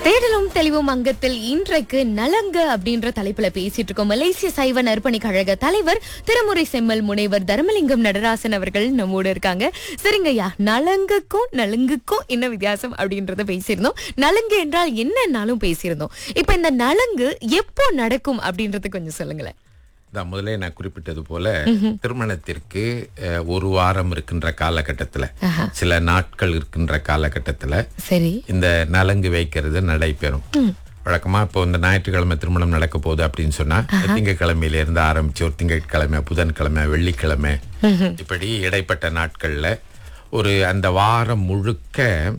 தேடலும் தெளிவும் அங்கத்தில் இன்றைக்கு நலங்க அப்படின்ற தலைப்புல பேசிட்டு இருக்கோம் மலேசிய சைவ நற்பணி கழக தலைவர் திருமுறை செம்மல் முனைவர் தர்மலிங்கம் நடராசன் அவர்கள் நம்மோடு இருக்காங்க சரிங்கய்யா நலங்குக்கும் நலுங்குக்கும் என்ன வித்தியாசம் அப்படின்றத பேசியிருந்தோம் நலங்கு என்றால் என்னன்னாலும் பேசியிருந்தோம் இப்ப இந்த நலங்கு எப்போ நடக்கும் அப்படின்றத கொஞ்சம் சொல்லுங்களேன் நான் முதலே நான் குறிப்பிட்டது போல திருமணத்திற்கு அஹ், ஒரு வாரம் இருக்கின்ற காலகட்டத்துல சில நாட்கள் இருக்கின்ற காலகட்டத்துல சரி இந்த நலங்கு வைக்கிறது நடைபெறும் வழக்கமா இப்போ இந்த ஞாயிற்றுக்கிழமை திருமணம் நடக்க போகுது அப்படின்னு சொன்னா திங்கட்கிழமையில இருந்து ஆரம்பிச்சு ஒரு திங்கட்கிழமை புதன்கிழமை வெள்ளிக்கிழமை இப்படி இடைப்பட்ட நாட்கள்ல ஒரு அந்த வாரம் முழுக்க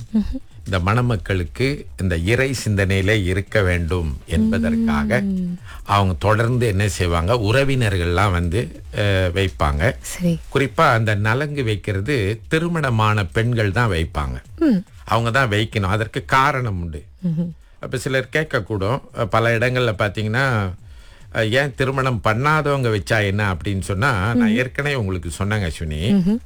இந்த மணமக்களுக்கு இந்த இறை சிந்தனையில இருக்க வேண்டும் என்பதற்காக அவங்க தொடர்ந்து என்ன செய்வாங்க உறவினர்கள்லாம் வந்து அஹ், வைப்பாங்க சரி குறிப்பா அந்த நலங்கு வைக்கிறது திருமணமான பெண்கள் தான் வைப்பாங்க அவங்க தான் வைக்கணும் அதற்கு காரணம் உண்டு அப்ப சிலர் கேட்கக்கூடும் அஹ் பல இடங்கள்ல பாத்தீங்கன்னா அஹ் ஏன் திருமணம் பண்ணாதவங்க வச்சா என்ன அப்படின்னு சொன்னா நான் ஏற்கனவே உங்களுக்கு சொன்னேங்க அஸ்வினி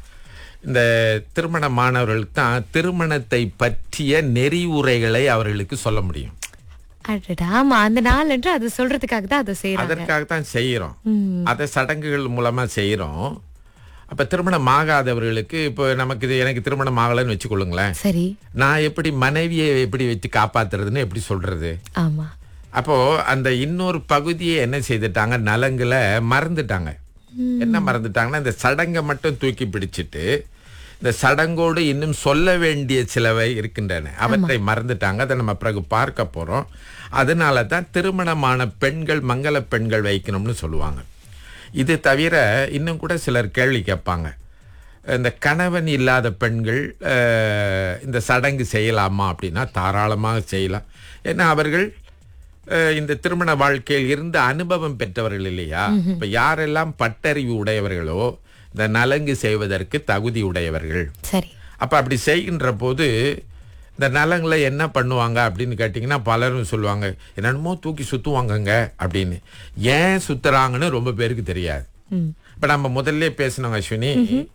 இந்த திருமணமானவர்களுக்கு தான் திருமணத்தை பற்றிய நெறிவுரைகளை அவர்களுக்கு சொல்ல முடியும் அடடா ஆமா அந்த நாள் என்று அது சொல்றதுக்காக தான் அதை செய்யறாங்க அதற்காகத்தான் செய்யறோம் அதை சடங்குகள் மூலமா செய்யறோம் அப்ப திருமணம் ஆகாதவர்களுக்கு இப்போ நமக்கு இது எனக்கு திருமணம் ஆகலைன்னு வச்சுக்கொள்ளுங்களேன் சரி நான் எப்படி மனைவியை எப்படி வச்சு காப்பாத்துறதுன்னு எப்படி சொல்றது ஆமா அப்போ அந்த இன்னொரு பகுதியை என்ன செய்துட்டாங்க நலங்குல மறந்துட்டாங்க என்ன மறந்துட்டாங்கன்னா இந்த சடங்கை மட்டும் தூக்கி பிடிச்சிட்டு இந்த சடங்கோடு இன்னும் சொல்ல வேண்டிய சிலவை இருக்கின்றன அவற்றை மறந்துட்டாங்க அதை நம்ம பிறகு பார்க்க போறோம் அதனால தான் திருமணமான பெண்கள் மங்கள பெண்கள் வைக்கணும்னு சொல்லுவாங்க இது தவிர இன்னும் கூட சிலர் கேள்வி கேட்பாங்க இந்த கணவன் இல்லாத பெண்கள் அஹ், இந்த சடங்கு செய்யலாமா அப்படின்னா தாராளமாக செய்யலாம் ஏன்னா அவர்கள் அஹ், இந்த திருமண வாழ்க்கையில் இருந்து அனுபவம் பெற்றவர்கள் இல்லையா இப்ப யாரெல்லாம் பட்டறிவு உடையவர்களோ இந்த நலங்கு செய்வதற்கு தகுதி உடையவர்கள் சரி அப்ப அப்படி செய்கின்ற போது இந்த நலங்களை என்ன பண்ணுவாங்க அப்படின்னு கேட்டிங்கன்னா பலரும் சொல்லுவாங்க என்னென்னமோ தூக்கி சுத்துவாங்கங்க அப்படின்னு ஏன் சுத்துறாங்கன்னு ரொம்ப பேருக்கு தெரியாது இப்ப நம்ம முதல்ல பேசினோங்க அஸ்வினி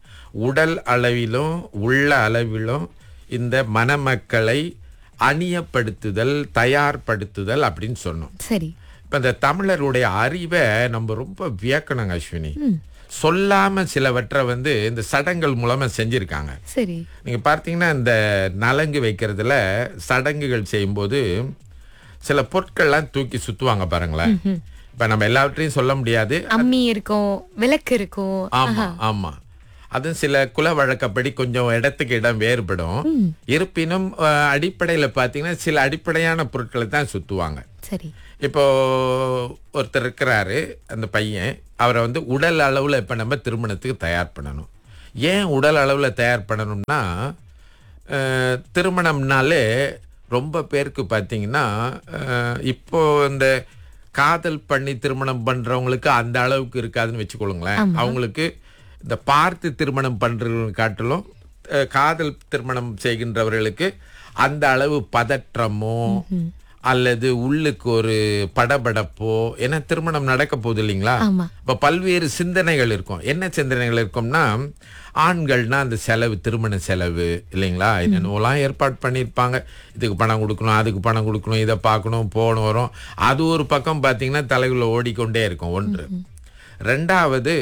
உடல் அளவிலும் உள்ள அளவிலும் இந்த மணமக்களை அணியப்படுத்துதல் தயார்படுத்துதல் அப்படின்னு சொன்னோம் சரி இப்ப இந்த தமிழருடைய அறிவை நம்ம ரொம்ப வியக்கணுங்க அஸ்வினி சொல்லாம சிலவற்றை வந்து இந்த சடங்குகள் மூலமா செஞ்சிருக்காங்க சரி நீங்க பார்த்தீங்கன்னா இந்த நலங்கு வைக்கிறதுல சடங்குகள் செய்யும்போது சில பொருட்கள்லாம் தூக்கி சுத்துவாங்க பாருங்களேன் இப்ப நம்ம எல்லாவற்றையும் சொல்ல முடியாது அம்மி இருக்கும் விளக்கு இருக்கும் ஆமா ஆமா அதுவும் சில குல வழக்கப்படி கொஞ்சம் இடத்துக்கு இடம் வேறுபடும் இருப்பினும் அஹ், அடிப்படையில பாத்தீங்கன்னா சில அடிப்படையான பொருட்களை தான் சுத்துவாங்க சரி இப்போ ஒருத்தர் இருக்கிறாரு அந்த பையன் அவரை வந்து உடல் அளவுல இப்ப நம்ம திருமணத்துக்கு தயார் பண்ணணும் ஏன் உடல் அளவுல தயார் பண்ணணும்னா அஹ், திருமணம்னாலே ரொம்ப பேருக்கு பார்த்தீங்கன்னா அஹ், இப்போ இந்த காதல் பண்ணி திருமணம் பண்றவங்களுக்கு அந்த அளவுக்கு இருக்காதுன்னு வச்சுக்கொள்ளுங்களேன் அவங்களுக்கு இந்த பார்த்து திருமணம் பண்றவங்க காட்டிலும் அஹ், காதல் திருமணம் செய்கின்றவர்களுக்கு அந்த அளவு பதற்றமோ அல்லது உள்ளுக்கு ஒரு படபடப்போ ஏன்னா திருமணம் நடக்க போகுது இல்லைங்களா ஆமா. இப்ப பல்வேறு சிந்தனைகள் இருக்கும் என்ன சிந்தனைகள் இருக்கும்னா ஆண்கள்னா அந்த செலவு திருமண செலவு இல்லைங்களா என்னென்னலாம் ஏற்பாடு பண்ணியிருப்பாங்க இதுக்கு பணம் கொடுக்கணும் அதுக்கு பணம் கொடுக்கணும் இதை பார்க்கணும் போகணும் வரும் அது ஒரு பக்கம் பார்த்தீங்கன்னா தலைக்குள்ள ஓடிக்கொண்டே இருக்கும் ஒன்று ரெண்டாவது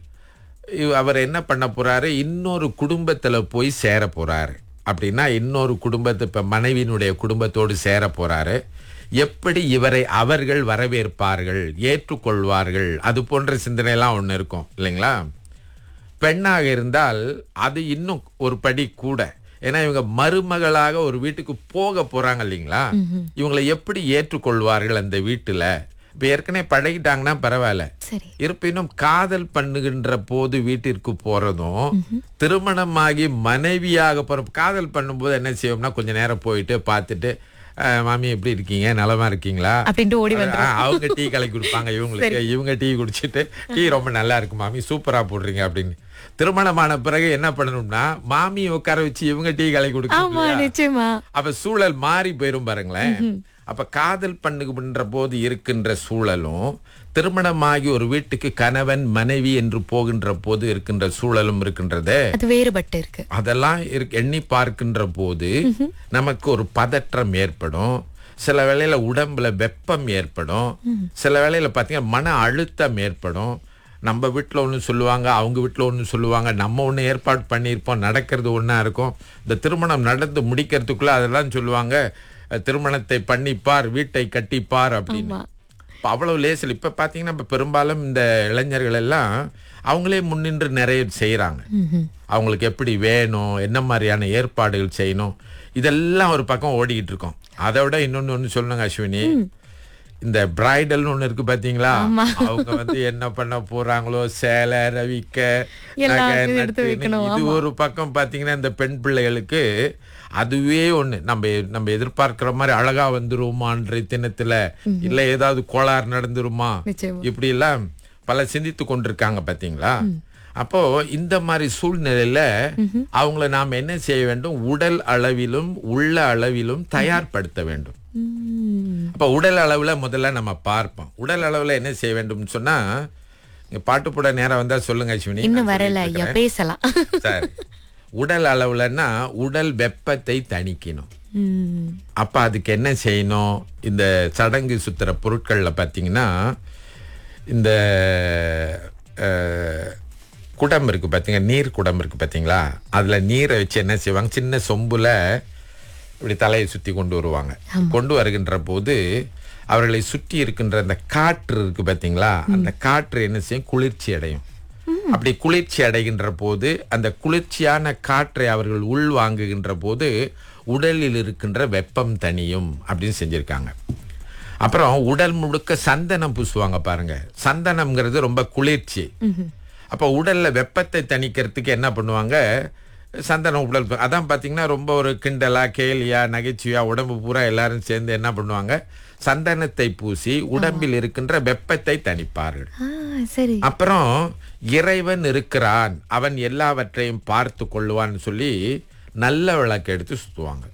இவ- அவர் என்ன பண்ண போறாரு இன்னொரு குடும்பத்துல போய் சேர போறாரு அப்படின்னா இன்னொரு குடும்பத்தை இப்ப மனைவியினுடைய குடும்பத்தோடு சேர போறாரு எப்படி இவரை அவர்கள் வரவேற்பார்கள் ஏற்றுக்கொள்வார்கள் அது போன்ற சிந்தனையெல்லாம் ஒண்ணு இருக்கும் இல்லைங்களா பெண்ணாக இருந்தால் அது இன்னும் ஒரு படி கூட ஏன்னா இவங்க மருமகளாக ஒரு வீட்டுக்கு போக போறாங்க இல்லைங்களா இவங்களை எப்படி ஏற்றுக்கொள்வார்கள் அந்த வீட்டுல இப்ப ஏற்கனவே பழகிட்டாங்கன்னா பரவாயில்ல சரி இருப்பினும் காதல் பண்ணுகின்ற போது வீட்டிற்கு போறதும் திருமணமாகி மனைவியாக போற காதல் பண்ணும்போது என்ன செய்வோம்னா கொஞ்ச நேரம் போயிட்டு பார்த்துட்டு "அஹ், மாமி எப்படி இருக்கீங்க நலமா இருக்கீங்களா அப்படின்ட்டு ஓடி வந்து ஆ, அவங்க டீ கலக்கி கொடுப்பாங்க இவங்களுக்கு இவங்க டீ குடிச்சிட்டு டீ ரொம்ப நல்லா இருக்கு மாமி சூப்பரா போடுறீங்க அப்படின்னு திருமணமான பிறகு என்ன பண்ணணும்னா மாமி உட்கார வச்சு இவங்க டீ கலக்கி ஆமா கொடுக்கணும் நிச்சயமா அப்ப சூழல் மாறி போயிரும் பாருங்களேன் அப்ப காதல் பண்ணுகின்ற போது இருக்கின்ற சூழலும் திருமணமாகி ஒரு வீட்டுக்கு கணவன் மனைவி என்று போகின்ற போது இருக்கின்ற சூழலும் இருக்கின்றதே அது வேறுபட்டு இருக்கு அதெல்லாம் இருக்கு- எண்ணி பார்க்கின்ற போது நமக்கு ஒரு பதற்றம் ஏற்படும் சில வேளையில உடம்புல வெப்பம் ஏற்படும் சில வேளையில பார்த்தீங்கன்னா மன அழுத்தம் ஏற்படும் நம்ம வீட்டில் ஒன்று சொல்லுவாங்க அவங்க வீட்டில் ஒன்று சொல்லுவாங்க நம்ம ஒன்று ஏற்பாடு பண்ணியிருப்போம் நடக்கிறது ஒன்றா இருக்கும் இந்த திருமணம் நடந்து முடிக்கிறதுக்குள்ள அதெல்லாம் சொல்லுவாங்க அஹ், திருமணத்தை பண்ணிப்பார் வீட்டை கட்டிப்பார் அப்படின்னு இப்ப அவ்வளவு லேசில் இப்போ பார்த்தீங்கன்னா இப்போ பெரும்பாலும் இந்த இளைஞர்கள் எல்லாம் அவங்களே முன்னின்று நிறைய செய்கிறாங்க அவங்களுக்கு எப்படி வேணும் என்ன மாதிரியான ஏற்பாடுகள் செய்யணும் இதெல்லாம் ஒரு பக்கம் ஓடிக்கிட்டு இருக்கோம் அதை விட இன்னொன்னு ஒன்று சொல்லுங்க அஸ்வினி இந்த பிரைடல்னு ஒண்ணு இருக்கு பாத்தீங்களா அவங்க வந்து என்ன பண்ண போறாங்களோ சேலை ரவிக்க எல்லாம் நகை, இது எடுத்து நட்டுன்னு வைக்கணும், இது ஒரு பக்கம் பாத்தீங்கன்னா இந்த பெண் பிள்ளைகளுக்கு அதுவே ஒண்ணு நம்ம நம்ம எதிர்பார்க்கிற மாதிரி அழகா வந்துருமான்ற தினத்துல இல்ல ஏதாவது கோளாறு நடந்துருமா நிச்சயமா. இப்படி எல்லாம் பல சிந்தித்து கொண்டிருக்காங்க பாத்தீங்களா அப்போ இந்த மாதிரி சூழ்நிலையில அவங்கள நாம் என்ன செய்ய வேண்டும் உடல் அளவிலும் உள்ள அளவிலும் தயார்படுத்த வேண்டும் ம். அப்ப உடல் அளவுல முதல்ல நம்ம பார்ப்போம் உடல் அளவுல என்ன செய்ய வேண்டும் சொன்னா இங்க பாட்டு போட நேரம் வந்தா சொல்லுங்க அஸ்வினி இன்னும் நான் வரல சொல்லிட்டு ஐயா இருக்கிறேன். பேசலாம் சரி உடல் அளவுலன்னா உடல் வெப்பத்தை தணிக்கணும் ம். அப்ப அதுக்கு என்ன செய்யணும் இந்த சடங்கு சுத்துற பொருட்கள்ல பாத்தீங்கன்னா இந்த அஹ், குடம் இருக்கு பாத்தீங்க நீர் குடம் இருக்கு பாத்தீங்களா அதுல நீரை வச்சு என்ன செய்வாங்க சின்ன சொம்புல இப்படி தலையை சுத்தி கொண்டு வருவாங்க கொண்டு வருகின்ற போது அவர்களை சுற்றி இருக்கின்ற அந்த காற்று இருக்கு பாத்தீங்களா அந்த காற்று என்ன செய்யும் குளிர்ச்சி அடையும் அப்படி குளிர்ச்சி அடைகின்ற போது அந்த குளிர்ச்சியான காற்றை அவர்கள் உள் வாங்குகின்ற போது உடலில் இருக்கின்ற வெப்பம் தணியும் அப்படின்னு செஞ்சிருக்காங்க அப்புறம் உடல் முழுக்க சந்தனம் பூசுவாங்க பாருங்க சந்தனம்ங்கிறது ரொம்ப குளிர்ச்சி அப்ப உடல்ல வெப்பத்தை தணிக்கிறதுக்கு என்ன பண்ணுவாங்க சந்தனம் உடல் ப- அதான் பாத்தீங்கன்னா ரொம்ப ஒரு கிண்டலா கேலியா நகைச்சுவையா உடம்பு பூரா எல்லாரும் சேர்ந்து என்ன பண்ணுவாங்க சந்தனத்தை பூசி உடம்பில் இருக்கின்ற வெப்பத்தை தணிப்பார்கள் ஆ, சரி அப்புறம் இறைவன் இருக்கிறான் அவன் எல்லாவற்றையும் பார்த்து கொள்ளுவான்னு சொல்லி நல்ல விளக்கு எடுத்து சுத்துவாங்க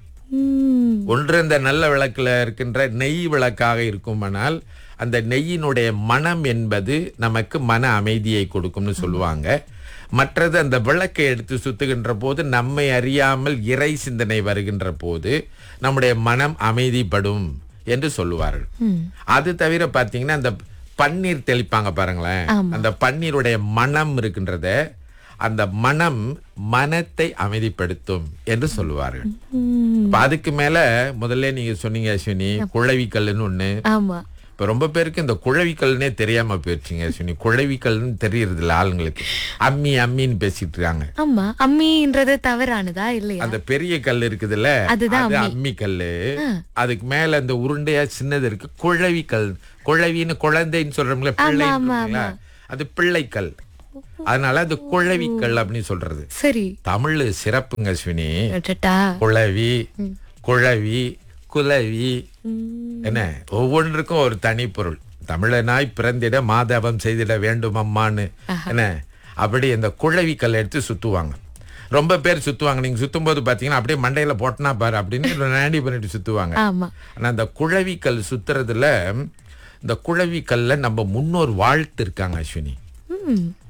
ம். ஒன்று இந்த நல்ல விளக்குல இருக்கின்ற நெய் விளக்காக இருக்குமானால் அந்த நெய்யினுடைய மனம் என்பது நமக்கு மன அமைதியை கொடுக்கும்னு சொல்லுவாங்க மற்றது அந்த விளக்கை எடுத்து சுத்துகின்ற போது நம்மை அறியாமல் இறை சிந்தனை வருகின்ற போது நம்முடைய மனம் அமைதிப்படும் என்று சொல்லுவார்கள் அது தவிர பாத்தீங்கன்னா அந்த பன்னீர் தெளிப்பாங்க பாருங்களேன் அந்த பன்னீருடைய மனம் இருக்கின்றத அந்த மனம் மனத்தை அமைதிப்படுத்தும் என்று சொல்லுவார்கள் ம். இப்ப அதுக்கு மேல முதல்ல நீங்க சொன்னீங்க அஸ்வினி குழவிக்கல்லுன்னு ஒண்ணு ஆமா இப்ப ரொம்ப பேருக்கு இந்த குழவிக்கல்னே தெரியாம போயிடுச்சுங்க அஸ்வினி குழவிக்கல்னு தெரியறது இல்ல ஆளுங்களுக்கு அம்மி அம்மின்னு பேசிட்டு இருக்காங்க ஆமா அம்மின்றது தவறானதா இல்லையா அந்த பெரிய கல் இருக்குதுல்ல அதுதான் அது அம்மி கல்லு அதுக்கு மேல இந்த உருண்டையா சின்னது இருக்கு குழவி கல் குழவின்னு குழந்தைன்னு சொல்றோம்ல பிள்ளை அது பிள்ளைக்கல் அதனால அது குழவிக்கல் அப்படின்னு சொல்றது சரி தமிழ் சிறப்புங்க அஸ்வினி அடடா. குழவி குழவி குலவி ம். என்ன ஒவ்வொன்றுக்கும் ஒரு தனி பொருள் தமிழனாய் பிறந்திட மாதவம் செய்திட வேண்டும் அம்மான்னு என்ன அப்படி இந்த குழவி கல்லை எடுத்து சுத்துவாங்க ரொம்ப பேர் சுத்துவாங்க நீங்க சுத்தும் போது பாத்தீங்கன்னா அப்படியே மண்டையில போட்டனா பாரு அப்படின்னு நாண்டி பண்ணிட்டு சுத்துவாங்க ஆமா ஆனா அந்த குழவி கல் சுத்துறதுல இந்த குழவி கல்ல நம்ம முன்னோர் வாழ்த்து இருக்காங்க அஸ்வினி ம்.